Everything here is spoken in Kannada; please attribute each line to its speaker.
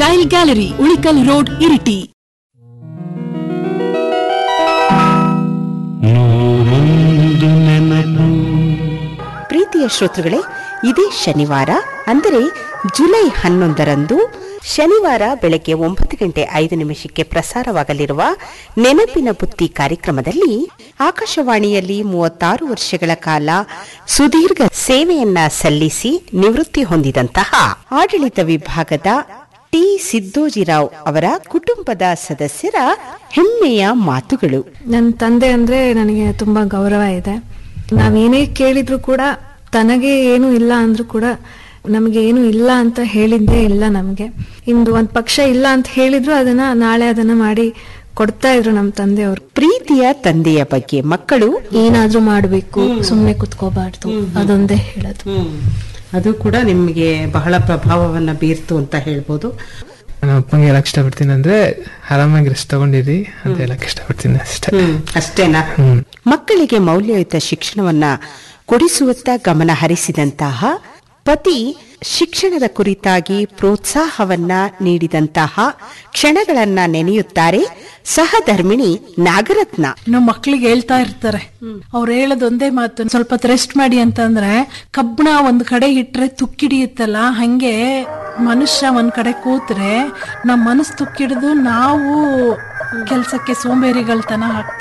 Speaker 1: style gallery Ulikal road Iritty
Speaker 2: ನೂರೊಂದು ನೆನಪು
Speaker 3: ಪ್ರೀತಿಯ ಶ್ರೋತೃಗಳೇ ಇದೇ ಶನಿವಾರ ಅಂದರೆ ಜುಲೈ ಹನ್ನೊಂದರಂದು ಶನಿವಾರ ಬೆಳಗ್ಗೆ ಒಂಬತ್ತು ಗಂಟೆ ಐದು ನಿಮಿಷಕ್ಕೆ ಪ್ರಸಾರವಾಗಲಿರುವ ನೆನಪಿನ ಬುತ್ತಿ ಕಾರ್ಯಕ್ರಮದಲ್ಲಿ ಆಕಾಶವಾಣಿಯಲ್ಲಿ ಮೂವತ್ತಾರು ವರ್ಷಗಳ ಕಾಲ ಸುದೀರ್ಘ ಸೇವೆಯನ್ನ ಸಲ್ಲಿಸಿ ನಿವೃತ್ತಿ ಹೊಂದಿದಂತಹ ಆಡಳಿತ ವಿಭಾಗದ ಟಿ ಸಿದ್ದೋಜಿರಾವ್ ಅವರ ಕುಟುಂಬದ ಸದಸ್ಯರ ಹೆಮ್ಮೆಯ ಮಾತುಗಳು
Speaker 4: ನನ್ನ ತಂದೆ ಅಂದ್ರೆ ನನಗೆ ತುಂಬಾ ಗೌರವ ಇದೆ ನಾವೇನೇ ಕೇಳಿದ್ರು ಕೂಡ ತನಗೆ ಏನು ಇಲ್ಲ ಅಂದ್ರೂ ಕೂಡ ನಮಗೆ ಏನು ಇಲ್ಲ ಅಂತ ಹೇಳಿದ್ದೇ ಇಲ್ಲ ನಮಗೆ ಇಂದು ಒಂದ್ ಪಕ್ಷ ಇಲ್ಲ ಅಂತ ಹೇಳಿದ್ರು ಅದನ್ನ ನಾಳೆ ಅದನ್ನ ಮಾಡಿ ಕೊಡ್ತಾ ಇದ್ರು ನಮ್ಮ ತಂದೆಯವರು
Speaker 3: ಪ್ರೀತಿಯ ತಂದೆಯ ಬಗ್ಗೆ ಮಕ್ಕಳು
Speaker 4: ಏನಾದ್ರೂ ಮಾಡ್ಬೇಕು ಸುಮ್ನೆ ಕುತ್ಕೋಬಾರ್ದು ಅದೊಂದೇ ಹೇಳೋದು
Speaker 3: ಅದು ಕೂಡ ನಿಮಗೆ ಬಹಳ ಪ್ರಭಾವವನ್ನ ಬೀರ್ತು ಅಂತ ಹೇಳ್ಬೋದು
Speaker 5: ನಮ್ಮ ಅಪ್ಪಂಗೆ ಹೇಳಕ್ ಇಷ್ಟಪಡ್ತೀನಿ ಅಂದ್ರೆ ಆರಾಮಾಗಿ ರೆಸ್ಟ್ ತಗೊಂಡಿರಿ ಅಂತ ಹೇಳಕ್ ಇಷ್ಟಪಡ್ತೀನಿ ಅಷ್ಟೇ
Speaker 3: ಅಷ್ಟೇನಾ ಮಕ್ಕಳಿಗೆ ಮೌಲ್ಯಯುತ ಶಿಕ್ಷಣವನ್ನ ಕೊಡಿಸುವತ್ತ ಗಮನ ಹರಿಸಿದಂತಹ ಪತಿ ಶಿಕ್ಷಣದ ಕುರಿತಾಗಿ ಪ್ರೋತ್ಸಾಹವನ್ನ ನೀಡಿದಂತಹ ಕ್ಷಣಗಳನ್ನ ನೆನೆಯುತ್ತಾರೆ ಸಹಧರ್ಮಿಣಿ ನಾಗರತ್ನ
Speaker 6: ನಮ್ಮ ಮಕ್ಳಿಗೆ ಹೇಳ್ತಾ ಇರ್ತಾರೆ ಅವ್ರು ಹೇಳೋದ್ ಒಂದೇ ಮಾತು ಸ್ವಲ್ಪ ರೆಸ್ಟ್ ಮಾಡಿ ಅಂತಂದ್ರೆ ಕಬ್ಬಣ ಒಂದ್ ಕಡೆ ಇಟ್ರೆ ತುಕ್ಕಿಡಿಯುತ್ತಲ್ಲ ಹಂಗೆ ಮನುಷ್ಯ ಒಂದ್ ಕಡೆ ಕೂತ್ರೆ ನಮ್ ಮನಸ್ಸು ತುಕ್ಕಿಡಿದು ನಾವು ಕೆಲ್ಸಕ್ಕೆ ಸೋಂಬೇರಿಗಳತನ ಆಗ್ತೀವಿ